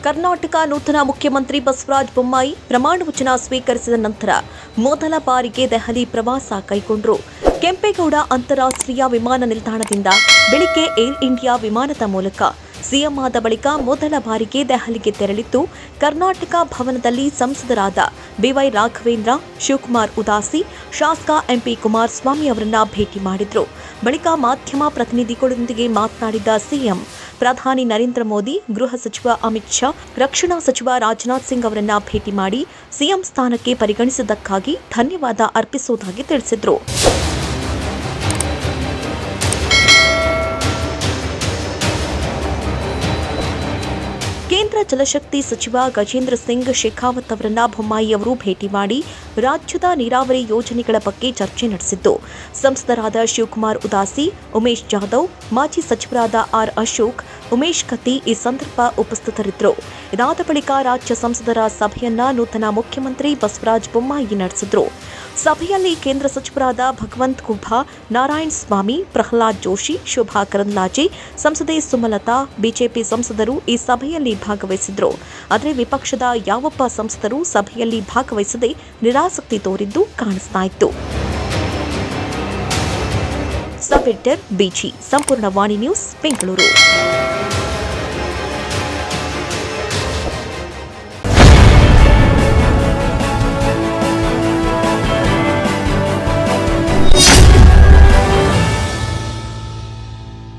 ಕರ್ನಾಟಕ ನೂತನ ಮುಖ್ಯಮಂತ್ರಿ ಬಸವರಾಜ ಬೊಮ್ಮಾಯಿ ಪ್ರಮಾಣ ವಚನ ಸ್ವೀಕರಿಸಿದ ನಂತರ ಮೊದಲ ಬಾರಿಗೆ ದೆಹಲಿ ಪ್ರವಾಸ ಕೈಗೊಂಡರು ಕೆಂಪೇಗೌಡ ಅಂತಾರಾಷ್ಟ್ರೀಯ ವಿಮಾನ ನಿಲ್ದಾಣದಿಂದ ಬೆಳಿಗ್ಗೆ ಏರ್ ಇಂಡಿಯಾ ವಿಮಾನದ ಮೂಲಕ ಸಿಎಂ ಆದ ಬಳಿಕ ಮೊದಲ ಬಾರಿಗೆ ದೆಹಲಿಗೆ ತೆರಳಿದ್ದು ಕರ್ನಾಟಕ ಭವನದಲ್ಲಿ ಸಂಸದರಾದ ಬಿವೈ ರಾಘವೇಂದ್ರ ಶಿವಕುಮಾರ್ ಉದಾಸಿ ಶಾಸಕ ಎಂಪಿ ಕುಮಾರಸ್ವಾಮಿ ಅವರನ್ನ ಭೇಟಿ ಮಾಡಿದ್ರು ಬಳಿಕ ಮಾಧ್ಯಮ ಪ್ರತಿನಿಧಿಗಳೊಂದಿಗೆ ಮಾತನಾಡಿದ ಸಿಎಂ ಪ್ರಧಾನಿ ನರೇಂದ್ರ ಮೋದಿ ಗೃಹ ಸಚಿವ ಅಮಿತ್ ಶಾ ರಕ್ಷಣಾ ಸಚಿವ ರಾಜನಾಥ್ ಸಿಂಗ್ ಅವರನ್ನ ಭೇಟಿ ಮಾಡಿ ಸಿಎಂ ಸ್ಥಾನಕ್ಕೆ ಪರಿಗಣಿಸಿದ್ದಕ್ಕಾಗಿ ಧನ್ಯವಾದ ಅರ್ಪಿಸುವುದಾಗಿ ತಿಳಿಸಿದ್ರು ಕೇಂದ್ರ ಜಲಶಕ್ತಿ ಸಚಿವ ಗಜೇಂದ್ರ ಸಿಂಗ್ ಶೇಖಾವತ್ ಅವರನ್ನ ಬೊಮ್ಮಾಯಿ ಅವರು ಭೇಟಿ ಮಾಡಿ ರಾಜ್ಯದ ನೀರಾವರಿ ಯೋಜನೆಗಳ ಬಗ್ಗೆ ಚರ್ಚೆ ನಡೆಸಿದ್ದು ಸಂಸದರಾದ ಶಿವಕುಮಾರ್ ಉದಾಸಿ ಉಮೇಶ್ ಜಾಧವ್ ಮಾಜಿ ಸಚಿವರಾದ ಆರ್ ಅಶೋಕ್ ಉಮೇಶ್ ಕತ್ತಿ ಈ ಸಂದರ್ಭ ಉಪಸ್ಥಿತರಿದ್ದರು ಇದಾದ ಬಳಿಕ ರಾಜ್ಯ ಸಂಸದರ ಸಭೆಯನ್ನ ನೂತನ ಮುಖ್ಯಮಂತ್ರಿ ಬಸವರಾಜ ಬೊಮ್ಮಾಯಿ ನಡೆಸಿದ್ರು ಸಭೆಯಲ್ಲಿ ಕೇಂದ್ರ ಸಚಿವರಾದ ಭಗವಂತ್ ಖುಬ್ಬಾ ನಾರಾಯಣ್ ಸ್ವಾಮಿ ಪ್ರಹ್ಲಾದ್ ಜೋಶಿ ಶೋಭಾ ಕರಂದ್ಲಾಜೆ ಸಂಸದೆ ಸುಮಲತಾ ಬಿಜೆಪಿ ಸಂಸದರು ಈ ಸಭೆಯಲ್ಲಿ ಭಾಗವಹಿಸಿದ್ರು ಆದರೆ ವಿಪಕ್ಷದ ಯಾವೊಬ್ಬ ಸಂಸದರು ಸಭೆಯಲ್ಲಿ ಭಾಗವಹಿಸದೆ ನಿರಾಸಕ್ತಿ ತೋರಿದ್ದು ಕಾಣಿಸ್ತಾ ಇತ್ತು ಸಬ್ ಎಡಿಟರ್ ಬಿಜಿ ಸಂಪೂರ್ಣ ವಾಣಿ ನ್ಯೂಸ್ ಬೆಂಗಳೂರು